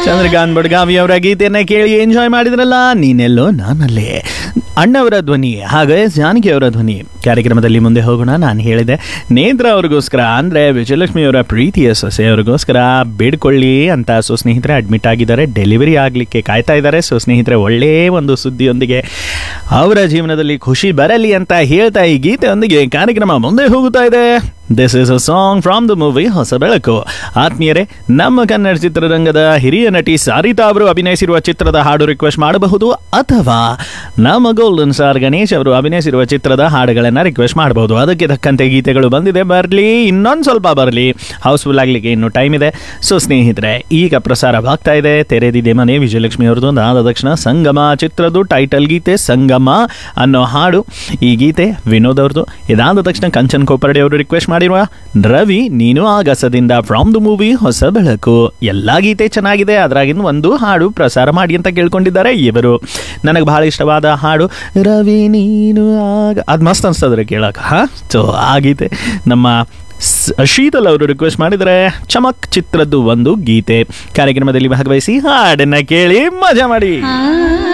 ಚಂದ್ರಕಾಂತ್ ಬಡ್ಗಾವಿ ಅವರ ಗೀತೆಯನ್ನ ಕೇಳಿ ಎಂಜಾಯ್ ಮಾಡಿದ್ರಲ್ಲ ನೀನೆಲ್ಲೋ ನಾನಲ್ಲೇ ಅಣ್ಣವರ ಧ್ವನಿ ಹಾಗೆ ಜಾನಕಿ ಅವರ ಧ್ವನಿ ಕಾರ್ಯಕ್ರಮದಲ್ಲಿ ಮುಂದೆ ಹೋಗೋಣ ನಾನು ಹೇಳಿದೆ ನೇತ್ರ ಅವ್ರಿಗೋಸ್ಕರ ಅಂದರೆ ವಿಜಯಲಕ್ಷ್ಮಿ ಅವರ ಪ್ರೀತಿಯ ಸೊಸೆಯವರಿಗೋಸ್ಕರ ಬೇಡ್ಕೊಳ್ಳಿ ಅಂತ ಸೊ ಸ್ನೇಹಿತರೆ ಅಡ್ಮಿಟ್ ಆಗಿದ್ದಾರೆ ಡೆಲಿವರಿ ಆಗಲಿಕ್ಕೆ ಕಾಯ್ತಾ ಇದ್ದಾರೆ ಸೊ ಸ್ನೇಹಿತರೆ ಒಳ್ಳೆ ಒಂದು ಸುದ್ದಿಯೊಂದಿಗೆ ಅವರ ಜೀವನದಲ್ಲಿ ಖುಷಿ ಬರಲಿ ಅಂತ ಹೇಳ್ತಾ ಈ ಗೀತೆಯೊಂದಿಗೆ ಕಾರ್ಯಕ್ರಮ ಮುಂದೆ ಹೋಗುತ್ತಾ ಇದೆ this is a song from the movie Hosa Belaku ಆತ್ಮೀಯರೇ ನಮ್ಮ ಕನ್ನಡ ಚಿತ್ರರಂಗದ ಹಿರಿಯ ನಟಿ ಸಾರಿತಾ ಅವರು ಅಭಿನಯಿಸಿರುವ ಚಿತ್ರದ ಹಾಡು ರಿಕ್ವೆಸ್ಟ್ ಮಾಡಬಹುದು ಅಥವಾ ನಮ್ಮ ಗೋಲ್ಡನ್ ಸ್ಟಾರ್ ಗಣೇಶ್ ಅವರು ಅಭಿನಯಿಸಿರುವ ಚಿತ್ರದ ಹಾಡುಗಳನ್ನು ರಿಕ್ವೆಸ್ಟ್ ಮಾಡಬಹುದು ಅದಕ್ಕೆ ತಕ್ಕಂತೆ ಗೀತೆಗಳು ಬಂದಿದೆ ಬರಲಿ ಇನ್ನೊಂದು ಸ್ವಲ್ಪ ಬರಲಿ ಹೌಸ್ಫುಲ್ ಆಗಲಿಕ್ಕೆ ಇನ್ನು ಟೈಮ್ ಇದೆ ಸೊ ಸ್ನೇಹಿತರೆ ಈಗ ಪ್ರಸಾರವಾಗ್ತಾ ಇದೆ ತೆರೆದಿದೆ ಮನೆ ವಿಜಯಲಕ್ಷ್ಮಿ ಅವರದು ನಾದ ದಕ್ಷಿಣ ಸಂಗಮ ಚಿತ್ರದ ಟೈಟಲ್ ಗೀತೆ ಸಂಗಮ ಅನ್ನೋ ಹಾಡು ಈ ಗೀತೆ ವಿನೋದ್ ಅವ್ರದ್ದು ಇದಾದ ತಕ್ಷಣ ಕಂಚನ್ ಕೋಪರ್ಡೆ ಅವರು ರಿಕ್ವೆಸ್ಟ್ ಮಾಡಿರುವ ರವಿ ನೀನು ಆಗಸದಿಂದ ಫ್ರಾಮ್ ದ ಮೂವಿ ಹೊಸ ಬೆಳಕು ಎಲ್ಲ ಗೀತೆ ಚೆನ್ನಾಗಿದೆ ಅದ್ರಾಗಿಂದ ಒಂದು ಹಾಡು ಪ್ರಸಾರ ಮಾಡಿ ಅಂತ ಕೇಳ್ಕೊಂಡಿದ್ದಾರೆ ಇವರು ನನಗೆ ಬಹಳ ಇಷ್ಟವಾದ ಹಾಡು ರವಿ ನೀನು ಆಗ ಅದು ಮಸ್ತ್ ಅನ್ಸ್ತದ್ರೆ ಕೇಳಕ್ಕೆ ಹಾ ಸೊ ಆ ಗೀತೆ ನಮ್ಮ ಸ್- ಶೀತಲ್ ಅವರು ರಿಕ್ವೆಸ್ಟ್ ಮಾಡಿದರೆ ಚಮಕ್ ಚಿತ್ರದ್ದು ಒಂದು ಗೀತೆ ಕಾರ್ಯಕ್ರಮದಲ್ಲಿ ಭಾಗವಹಿಸಿ ಹಾಡನ್ನ ಕೇಳಿ ಮಜಾ ಮಾಡಿ ಆ